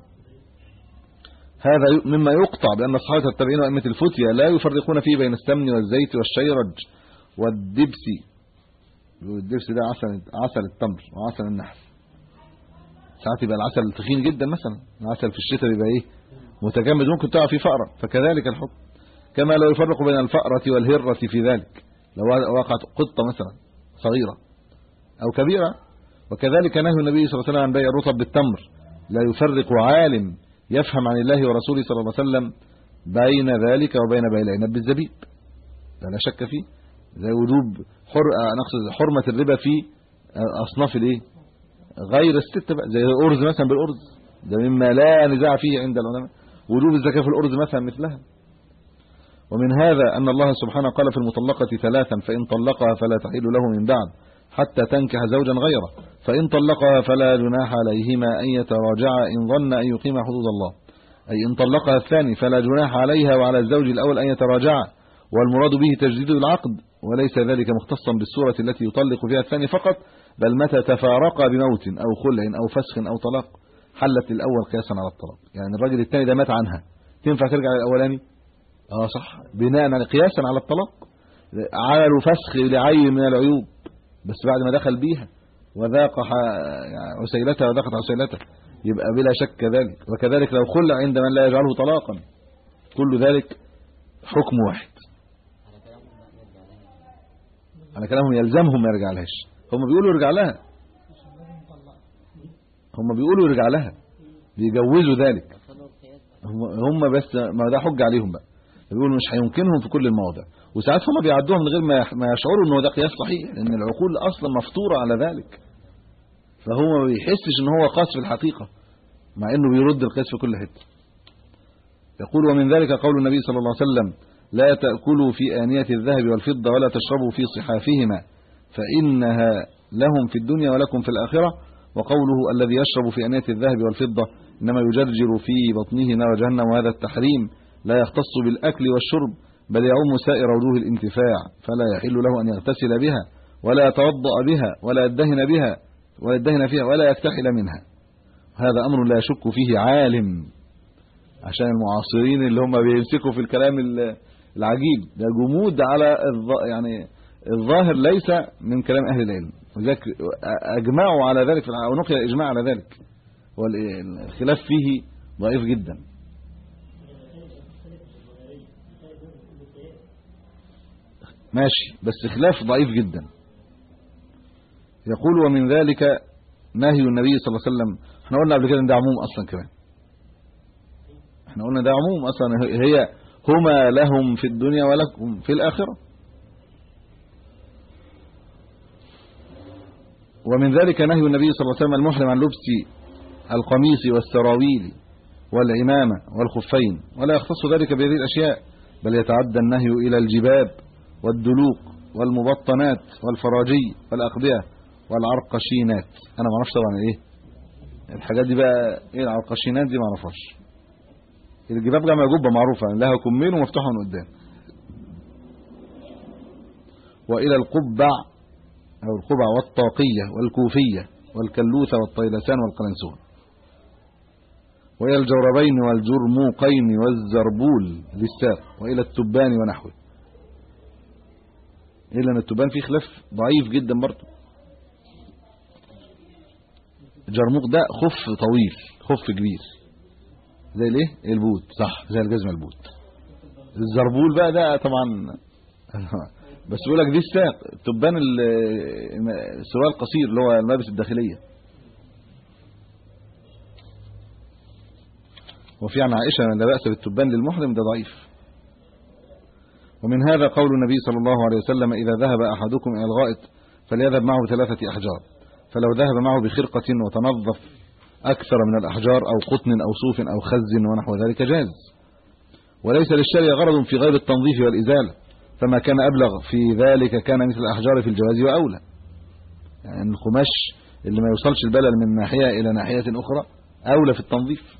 C: هذا ي- مما يقطع بأن الصحابة التابعين وأئمة الفتية لا يفرقون فيه بين السمن والزيت والشيرج والدبسي والدبسي ده عسل عسل التمر وعسل النحل ساعات يبقى العسل تخين جدا مثلا العسل في الشتاء بيبقى ايه متجمد ممكن تقع فيه فأرة فكذلك الحكم كما لا يفرق بين الفأرة والهرة في ذلك لو وقعت قطة مثلا صغيرة أو كبيرة وكذلك نهي النبي صلى الله عليه وسلم عن بيع الرطب بالتمر لا يفرق عالم يفهم عن الله ورسوله صلى الله عليه وسلم بين ذلك وبين بيع العنب بالزبيب ده لا شك فيه زي وجوب حر آه، نقصد حرمة الربا في آه، أصناف الايه غير الست بقى زي الأرز مثلا بالأرز ده مما لا نزاع فيه عند العلماء وجوب الزكاة في الأرز مثلا مثلها ومن هذا أن الله سبحانه قال في المطلقة ثلاثا فإن طلقها فلا تحل له من بعد حتى تنكح زوجا غيره فإن طلقها فلا جناح عليهما أن يتراجعا إن ظن أن يقيما حدود الله أي إن طلقها الثاني فلا جناح عليها وعلى الزوج الأول أن يتراجعا والمراد به تجديد العقد وليس ذلك مختصا بالسورة التي يطلق فيها الثاني فقط بل متى تفارقا بموت أو خلع أو فسخ أو طلاق حلت الأول قياسا على الطلاق يعني الراجل الثاني ده مات عنها تنفع ترجع للأولاني اه صح بناء على قياسا على الطلاق عملوا فسخ لعيب من العيوب بس بعد ما دخل بيها وذاق ح- يعني عسيلتها وذاقت عسيلته يبقى بلا شك ذلك وكذلك لو خلع عند من لا يجعله طلاقا كل ذلك حكم واحد على كلامهم يلزمهم ما يرجع لهاش هم بيقولوا يرجع لها هم بيقولوا يرجع لها بيجوزوا ذلك هم هم بس ما ده حجه عليهم بقى بيقولوا مش هيمكنهم في كل المواضع وساعات هم بيعدوها من غير ما يح- ما يشعروا ان هو ده قياس صحيح لان العقول اصلا مفطوره على ذلك فهو ما بيحسش ان هو قاس في الحقيقه مع انه بيرد القياس في كل حته يقول ومن ذلك قول النبي صلى الله عليه وسلم لا تأكلوا في آنية الذهب والفضة ولا تشربوا في صحافهما فإنها لهم في الدنيا ولكم في الآخرة وقوله الذي يشرب في آنية الذهب والفضة إنما يجرجر في بطنه نار جهنم وهذا التحريم لا يختص بالأكل والشرب بل يعم سائر وجوه الانتفاع فلا يحل له أن يغتسل بها ولا يتوضأ بها ولا يدهن بها ولا يدهن فيها ولا يكتحل منها هذا أمر لا يشك فيه عالم عشان المعاصرين اللي هم بيمسكوا في الكلام ال- العجيب ده جمود على الظ... يعني الظاهر ليس من كلام اهل العلم وذلك اجمعوا على ذلك في الع- ونقل الاجماع على ذلك والخلاف فيه ضعيف جدا ماشي بس خلاف ضعيف جدا يقول ومن ذلك نهي النبي صلى الله عليه وسلم احنا قلنا قبل كده ان ده عموم اصلا كمان احنا قلنا ده عموم اصلا هي هما لهم في الدنيا ولكم في الاخره ومن ذلك نهي النبي صلى الله عليه وسلم المحرم عن لبس القميص والسراويل والعمامه والخفين ولا يختص ذلك بهذه الاشياء بل يتعدى النهي الى الجباب والدلوق والمبطنات والفراجي والاقبيه والعرقشينات انا ما اعرفش طبعا ايه الحاجات دي بقى ايه العرقشينات دي ما اعرفهاش الجباب جمع جبه معروفه لها كمين ومفتوحه من قدام والى القبع او القبع والطاقيه والكوفيه والكلوثه والطيلسان والقلنسون والى الجوربين والجرموقين والزربول للساق والى التبان ونحوه الا ان التبان فيه خلاف ضعيف جدا برضه الجرموق ده خف طويل خف كبير زي الايه البوت صح زي الجزمه البوت الزربول بقى ده طبعا بس بيقول لك دي الساق التبان ال- السروال القصير اللي هو الملابس الداخليه وفي عن عائشه لا باس بالتبان للمحرم ده ضعيف ومن هذا قول النبي صلى الله عليه وسلم اذا ذهب احدكم الى الغائط فليذهب معه ثلاثه احجار فلو ذهب معه بخرقه وتنظف اكثر من الاحجار او قطن او صوف او خز ونحو ذلك جاز وليس للشرع غرض في غير التنظيف والازاله فما كان ابلغ في ذلك كان مثل الاحجار في الجواز واولى يعني القماش اللي ما يوصلش البلل من ناحيه الى ناحيه اخرى اولى في التنظيف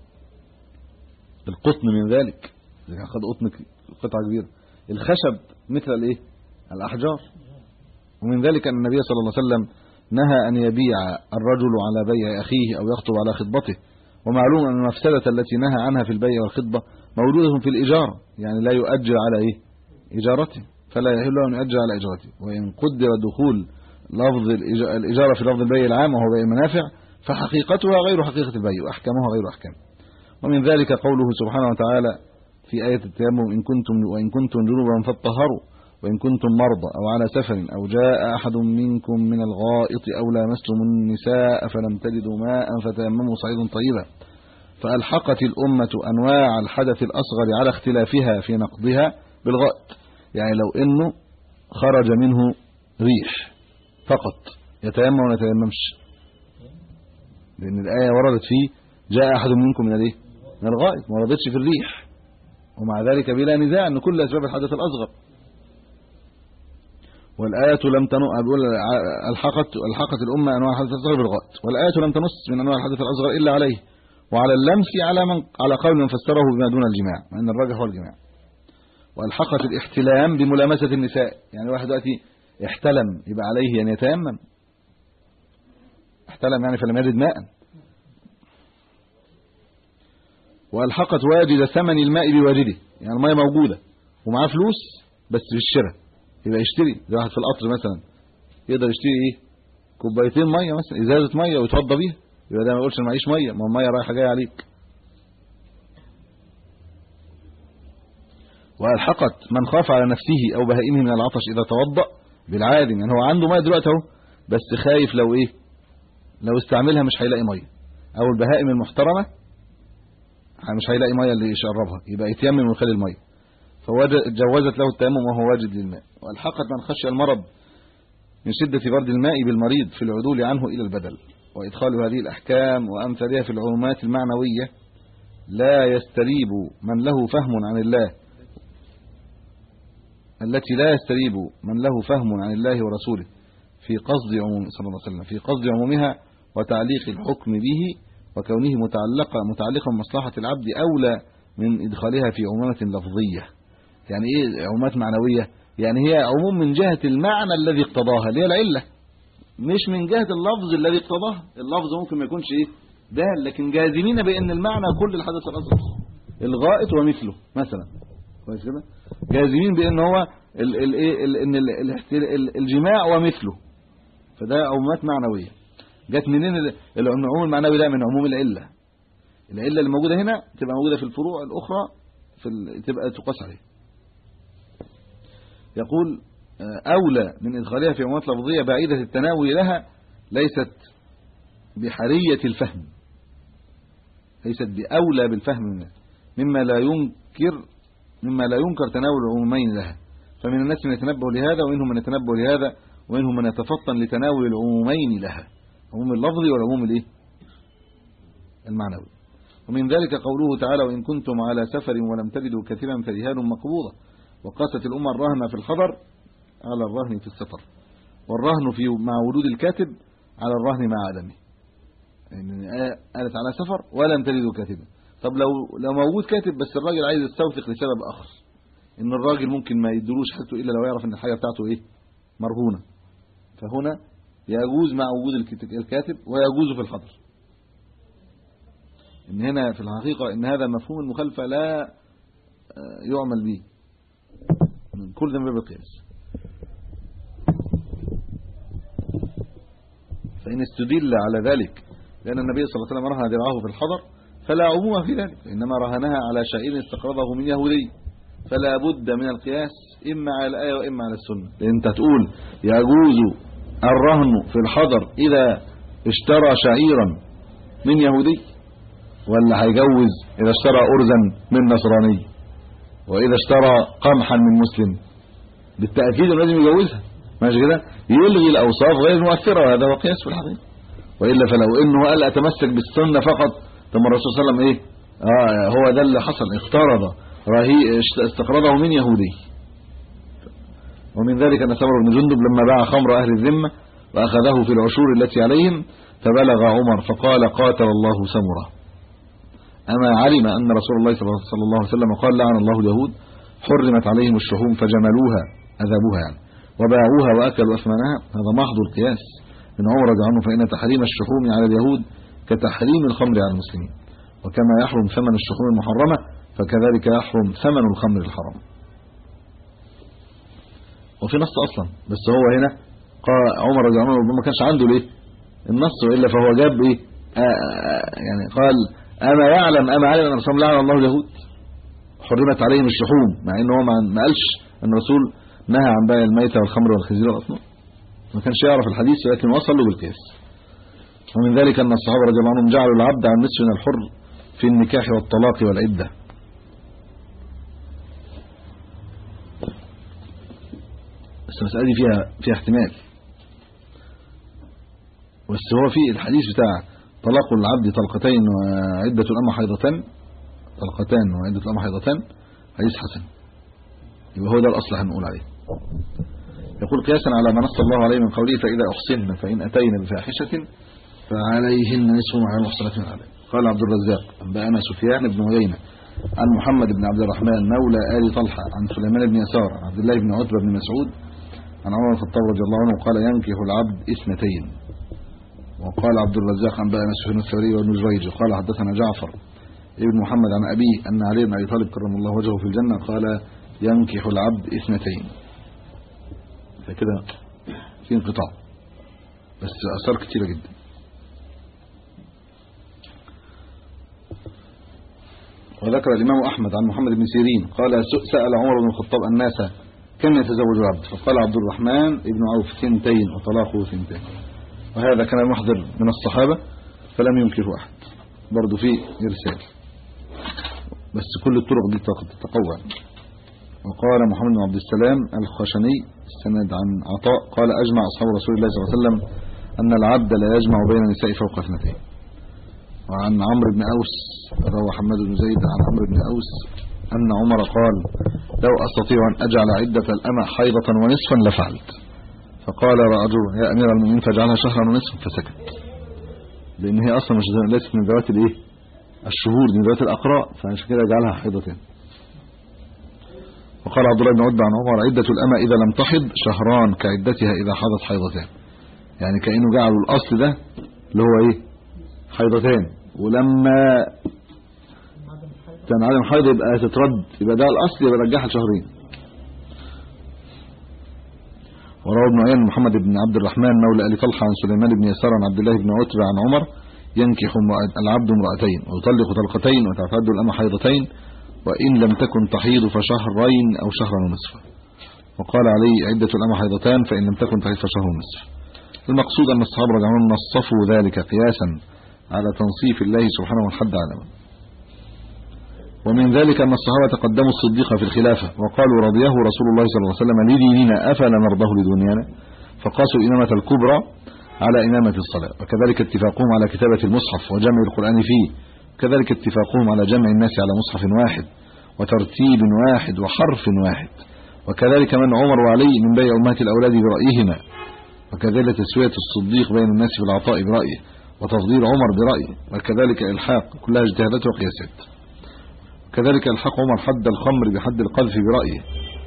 C: القطن من ذلك اذا كان خد قطن ك- قطعه كبيره الخشب مثل الايه الاحجار ومن ذلك ان النبي صلى الله عليه وسلم نهى ان يبيع الرجل على بيع اخيه او يخطب على خطبته ومعلوم ان المفسده التي نهى عنها في البيع والخطبه موجوده في الاجاره يعني لا يؤجر على ايه اجارته فلا يحل له ان يؤجر على اجارته وان قدر دخول لفظ الإج- الاجاره في لفظ البيع العام وهو بيع المنافع فحقيقتها غير حقيقه البيع واحكامها غير احكام ومن ذلك قوله سبحانه وتعالى في آية التيمم إن كنتم وإن كنتم جنوبا فاطهروا وإن كنتم مرضى أو على سفر أو جاء أحد منكم من الغائط أو لامستم النساء فلم تجدوا ماء فتيمموا صعيدا طيبا فألحقت الأمة أنواع الحدث الأصغر على اختلافها في نقضها بالغائط يعني لو إنه خرج منه ريح فقط يتيمم ولا يتيممش لأن الآية وردت فيه جاء أحد منكم من الايه من الغائط ما وردتش في الريح ومع ذلك بلا نزاع ان كل اسباب الحدث الاصغر والايه لم تنو بيقول الحقت الحقت الامه انواع الحدث الاصغر بالغائط والايه لم تنص من انواع الحدث الاصغر الا عليه وعلى اللمس على من على قول من فسره بما دون الجماع مع ان الراجح هو الجماع والحقت الاحتلام بملامسه النساء يعني واحد دلوقتي احتلم يبقى عليه ان يتيمم احتلم يعني فلم يجد ماء والحقت واجد ثمن الماء بواجده يعني الماء موجوده ومعاه فلوس بس في الشراء يبقى يشتري زي واحد في القطر مثلا يقدر يشتري ايه كوبايتين ميه مثلا ازازه ميه ويتوضى بيها يبقى ده ما يقولش أنا معيش ميه ما الميه رايحه جايه عليك والحقت من خاف على نفسه او بهائمه من العطش اذا توضا بالعادم يعني هو عنده ميه دلوقتي اهو بس خايف لو ايه لو استعملها مش هيلاقي ميه او البهائم المحترمه مش هيلاقي ميه اللي يشربها يبقى يتيمم ويخلي الميه فجوزت له التيمم وهو واجد للماء والحقت من خشي المرض من شدة برد الماء بالمريض في العدول عنه إلى البدل وإدخال هذه الأحكام وأمثالها في العلومات المعنوية لا يستريب من له فهم عن الله التي لا يستريب من له فهم عن الله ورسوله في قصد عموم صلى الله عليه وسلم في قصد عمومها وتعليق الحكم به وكونه متعلقة متعلقا بمصلحة العبد أولى من إدخالها في عمومة لفظية يعني إيه عمومات معنوية يعني هي عموم من جهة المعنى الذي اقتضاها اللي هي العلة مش من جهة اللفظ الذي اقتضاها اللفظ ممكن ما يكونش إيه دال لكن جازمين بأن المعنى كل الحدث الأصغر الغائط ومثله مثلا كويس كده جازمين بأن هو ال ال إيه ال ان ال ال ال الجماع ومثله فده عمومات معنوية جت منين ال- العموم المعنوي ده من عموم العلة العلة اللي موجودة هنا تبقى موجودة في الفروع الأخرى في ال- تبقى تقاس عليه يقول آه، أولى من إدخالها في عمومات لفظية بعيدة التناول لها ليست بحرية الفهم ليست بأولى بالفهم منها مما لا ينكر مما لا ينكر تناول العمومين لها فمن الناس من يتنبه لهذا ومنهم من يتنبه لهذا ومنهم من يتفطن لتناول العمومين لها عموم اللفظي والعموم الايه المعنوي ومن ذلك قوله تعالى وإن كنتم على سفر ولم تجدوا كثيرا فرهان مقبوضة وقاست الأمة الرهن في الخبر على الرهن في السفر والرهن في مع وجود الكاتب على الرهن مع عدمه يعني الآية قالت على سفر ولم تجدوا كاتبا طب لو لو موجود كاتب بس الراجل عايز يستوثق لسبب آخر ان الراجل ممكن ما يدلوش حاجته الا لو يعرف ان الحاجه بتاعته ايه مرهونه فهنا يجوز مع وجود الكت- الكاتب ويجوز في الحظر ان هنا في الحقيقه ان هذا مفهوم المخالفه لا آه، يعمل به من كل ده من باب القياس فإن استدل على ذلك لأن النبي صلى الله عليه وسلم رهن درعه في الحضر فلا عموم في ذلك إنما رهنها على شيء استقرضه من يهودي فلا بد من القياس إما على الآية وإما على السنة لأن أنت تقول يجوز الرهن في الحضر إذا اشترى شعيرا من يهودي ولا هيجوز إذا اشترى أرزا من نصراني وإذا اشترى قمحا من مسلم بالتأكيد لازم يجوزها ماشي كده يلغي الأوصاف غير المؤثرة وهذا هو قياس في الحقيقة وإلا فلو إنه قال أتمسك بالسنة فقط ثم الرسول صلى الله عليه وسلم إيه آه هو ده اللي حصل اقترض رهي استقرضه من يهودي ومن ذلك أن سمر بن جندب لما باع خمر أهل الذمة وأخذه في العشور التي عليهم فبلغ عمر فقال قاتل الله سمره أما علم أن رسول الله صلى الله عليه وسلم قال لعن الله اليهود حرمت عليهم الشحوم فجملوها أذابوها يعني وباعوها وأكلوا أثمانها هذا محض القياس من عمر رضي عنه فإن تحريم الشحوم على اليهود كتحريم الخمر على المسلمين وكما يحرم ثمن الشحوم المحرمة فكذلك يحرم ثمن الخمر الحرام وفي نص أصلا بس هو هنا قال عمر رضي الله عنه ما كانش عنده ليه النص وإلا فهو جاب إيه آآ آآ يعني قال أما يعلم أما علم أن الرسول لعن الله اليهود حرمت عليهم الشحوم مع ان هو ما قالش ان الرسول نهى عن بيع الميتة والخمر والخنزير والاصنام ما كانش يعرف الحديث لكن وصل له بالقياس ومن ذلك ان الصحابه رضي الله عنهم جعلوا العبد عن نصف من الحر في النكاح والطلاق والعده بس المساله دي فيها فيها احتمال بس هو في الحديث بتاع طلاق العبد طلقتين وعده الامه حيضتان طلقتان وعدة الأمر حيضتان حديث حسن يبقى هو ده الأصل هنقول عليه يقول قياسا على ما نص الله عليه من قوله فإذا أحصن فإن أتين بفاحشة فعليهن نصف ما على المحصنات من العذاب قال عبد الرزاق أنبأنا سفيان بن عيينة عن محمد بن عبد الرحمن مولى آل طلحة عن سليمان بن يسار عن عبد الله بن عتبة بن مسعود عن عمر الخطاب رضي الله عنه قال ينكح العبد اثنتين وقال عبد الرزاق أنبأنا سفيان الثوري وابن جريج قال حدثنا جعفر ابن محمد عن أبيه أن علي بن أبي طالب كرم الله وجهه في الجنة قال ينكح العبد اثنتين فكده في انقطاع بس أثار كتيرة جدا وذكر الإمام أحمد عن محمد بن سيرين قال سأل عمر بن الخطاب الناس كم يتزوج العبد فقال عبد الرحمن ابن عوف ثنتين وطلاقه ثنتين وهذا كان محضر من الصحابة فلم ينكره أحد برضو في إرسال بس كل الطرق دي تتقوى وقال محمد بن عبد السلام الخشني السند عن عطاء قال أجمع أصحاب رسول الله صلى الله عليه وسلم أن العبد لا يجمع بين النساء فوق اثنتين وعن عمرو بن أوس روى حماد بن زيد عن عمرو بن أوس أن عمر قال لو أستطيع أن أجعل عدة الأمة حيضة ونصفا لفعلت فقال رجل يا أمير المؤمنين فاجعلها شهرا ونصفا فسكت لأن هي أصلا مش ليست من ذوات الإيه الشهور دي من ذوات الأقراء فعشان كده جعلها حيضتين وقال عبد الله بن عتبة عن عمر عدة الأمة إذا لم تحض شهران كعدتها إذا حضت حيضتان يعني كأنه جعلوا الأصل ده اللي هو إيه حيضتان ولما تنعدم حيض يبقى تترد يبقى ده الأصل يبقى رجعها لشهرين وروى ابن عيان محمد بن عبد الرحمن مولى ال طلحه عن سليمان بن يسار عن عبد الله بن عتبة عن عمر ينكح العبد امرأتين ويطلق طلقتين وتعتد الأمة حيضتين وإن لم تكن تحيض فشهرين أو شهرا ونصفا وقال علي عدة الأمة حيضتان فإن لم تكن تحيض فشهر ونصف المقصود أن الصحابة رجعون نصفوا ذلك قياسا على تنصيف الله سبحانه والحد على ومن ذلك أن الصحابة قدموا الصديق في الخلافة وقالوا رضيه رسول الله صلى الله عليه وسلم لديننا أفلا نرضه لدنيانا فقاسوا الإمامة الكبرى على إمامة الصلاة وكذلك اتفاقهم على كتابة المصحف وجمع القرآن فيه كذلك اتفاقهم على جمع الناس على مصحف واحد وترتيب واحد وحرف واحد وكذلك من عمر وعلي من بيع أمهات الأولاد برأيهما وكذلك تسوية الصديق بين الناس في العطاء برأيه وتفضيل عمر برأيه وكذلك إلحاق كلها اجتهادات وقياسات كذلك الحق عمر حد الخمر بحد القذف برأيه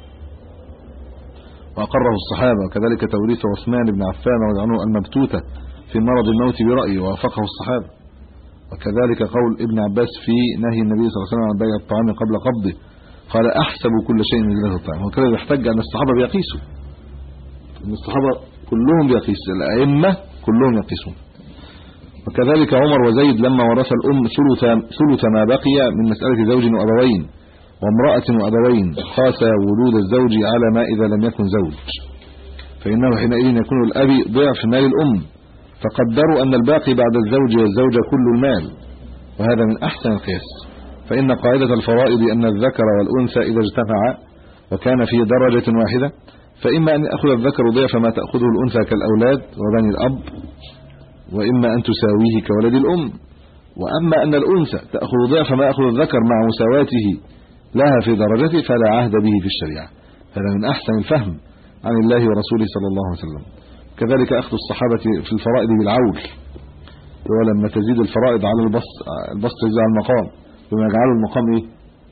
C: وأقره الصحابة وكذلك توريث عثمان بن عفان رضي عنه المبتوتة في مرض الموت برأيه ووافقه الصحابة وكذلك قول ابن عباس في نهي النبي صلى الله عليه وسلم عن بيع الطعام قبل قبضه قال أحسب كل شيء من جلالة الطعام وكذا يحتج أن الصحابة بيقيسوا أن الصحابة كلهم بيقيسوا الأئمة كلهم يقيسون وكذلك عمر وزيد لما ورث الأم ثلث ثلث ما بقي من مسألة زوج وأبوين وامرأة وأبوين قاس ولود الزوج على ما إذا لم يكن زوج فإنه حينئذ يكون الأب ضعف مال الأم فقدروا أن الباقي بعد الزوج والزوجة كل المال وهذا من أحسن القياس فإن قاعدة الفرائض أن الذكر والأنثى إذا اجتمعا وكان في درجة واحدة فإما أن يأخذ الذكر ضعف ما تأخذه الأنثى كالأولاد وبني الأب وإما أن تساويه كولد الأم وأما أن الأنثى تأخذ ضعف ما يأخذ الذكر مع مساواته لها في درجته فلا عهد به في الشريعة هذا من أحسن الفهم عن الله ورسوله صلى الله عليه وسلم كذلك أخذ الصحابة في الفرائض بالعول هو لما تزيد الفرائض على البسط البسط يزيد على المقام ثم يجعلوا المقام ايه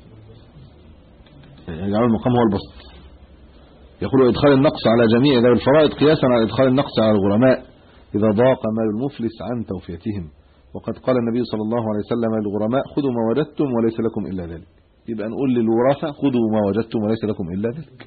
C: يجعلوا المقام هو البسط يقولوا ادخال النقص على جميع ذوي الفرائض قياسا على ادخال النقص على الغرماء اذا ضاق مال المفلس عن توفيتهم وقد قال النبي صلى الله عليه وسلم للغرماء خذوا ما وجدتم وليس لكم الا ذلك يبقى نقول للورثه خذوا ما وجدتم وليس لكم الا ذلك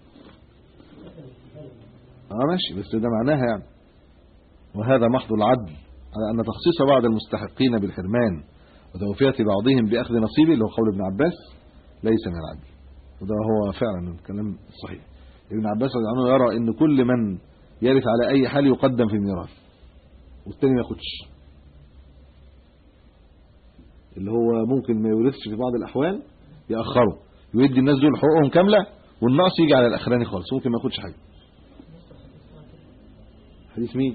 C: اه ماشي بس ده معناها يعني وهذا محض العدل على ان تخصيص بعض المستحقين بالحرمان وتوفيه بعضهم باخذ نصيبه اللي هو قول ابن عباس ليس من العدل وده هو فعلا الكلام الصحيح ابن عباس رضي الله عنه يرى ان كل من يرث على اي حال يقدم في الميراث والتاني ما ياخدش اللي هو ممكن ما يورثش في بعض الاحوال ياخره ويدي الناس دول حقوقهم كامله والنقص يجي على الاخراني خالص ممكن ما ياخدش حاجه حديث مين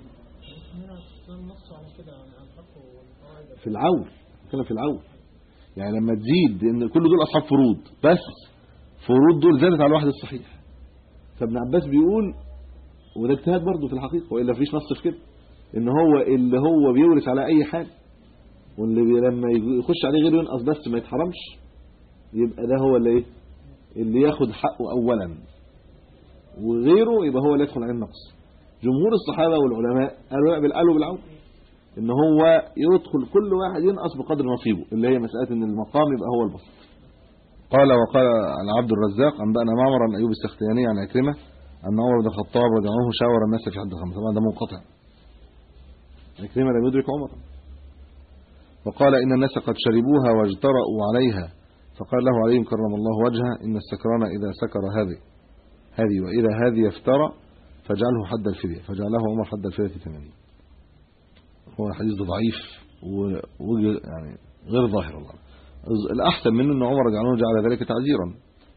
C: في العول كلام في العول يعني لما تزيد ان كل دول اصحاب فروض بس فروض دول زادت على الواحد الصحيح فابن عباس بيقول وده اجتهاد برضه في الحقيقه والا مفيش نص في كده ان هو اللي هو بيورث على اي حال واللي بي لما يخش عليه غيره ينقص بس ما يتحرمش يبقى ده هو اللي ايه اللي ياخد حقه اولا وغيره يبقى هو اللي يدخل عليه النقص جمهور الصحابه والعلماء قالوا قالوا بالعون ان هو يدخل كل واحد ينقص بقدر نصيبه اللي هي مساله ان المقام يبقى هو البسط قال وقال عن عبد الرزاق انبانا معمر عن ايوب السختياني عن عكرمه ان عمر بن الخطاب رضي الله عنه شاور الناس في حد الخمر طبعا ده منقطع عكرمه لم يدرك عمر وقال ان الناس قد شربوها واجترأوا عليها فقال له عليهم كرم الله وجهه ان السكران اذا سكر هذه هذه واذا هذه يفترى فاجعله حد الفدية فجعله عمر حد الفدية 80 هو الحديث ده ضعيف ووجه يعني غير ظاهر والله الأحسن منه أن عمر جعله جعل ذلك تعزيرا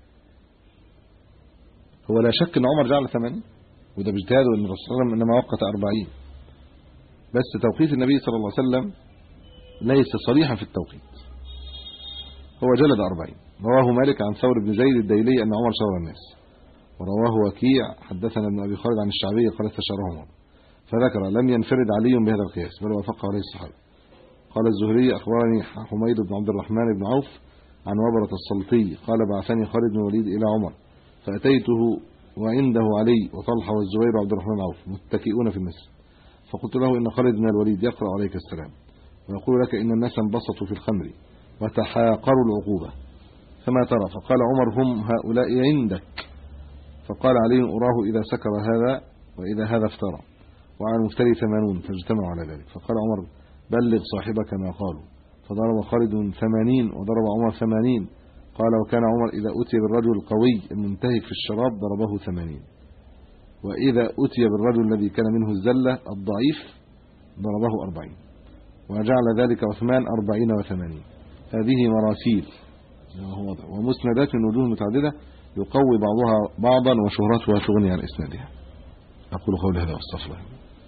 C: هو لا شك أن عمر جعل ثمانين وده باجتهاد وأن الرسول صلى الله عليه وسلم إنما وقت أربعين بس توقيت النبي صلى الله عليه وسلم ليس صريحا في التوقيت هو جلد أربعين رواه مالك عن ثور بن زيد الديلي أن عمر شر الناس ورواه وكيع حدثنا ابن أبي خالد عن الشعبي قال استشاره عمر فذكر لم ينفرد علي بهذا القياس بل وافقه عليه الصحابة قال الزهري أخبرني حميد بن عبد الرحمن بن عوف عن وبرة السلطي قال بعثني خالد بن الوليد إلى عمر فأتيته وعنده علي وطلحة والزبير وعبد الرحمن عوف متكئون في المسجد فقلت له إن خالد بن الوليد يقرأ عليك السلام ويقول لك إن الناس انبسطوا في الخمر وتحاقروا العقوبة فما ترى فقال عمر هم هؤلاء عندك فقال علي أراه إذا سكر هذا وإذا هذا افترى وعلى المفتري ثمانون فاجتمعوا على ذلك فقال عمر بلغ صاحبك ما قالوا فضرب خالد ثمانين وضرب عمر ثمانين قال وكان عمر إذا أتي بالرجل القوي المنتهك في الشراب ضربه ثمانين وإذا أتي بالرجل الذي كان منه الزلة الضعيف ضربه أربعين وجعل ذلك عثمان أربعين وثمانين هذه مراسيل ومسندات من وجوه متعددة يقوي بعضها بعضا وشهرتها تغني عن إسنادها أقول قولي هذا واستغفر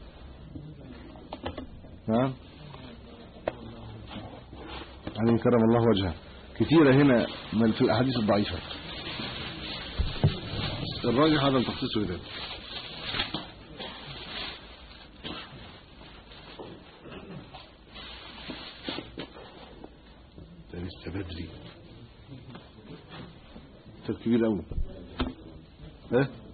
C: نعم يعني كرم الله وجهه كثيرة هنا من في الأحاديث الضعيفة الراجح هذا التخصيص لذلك ده لسه بدري كبير قوي ها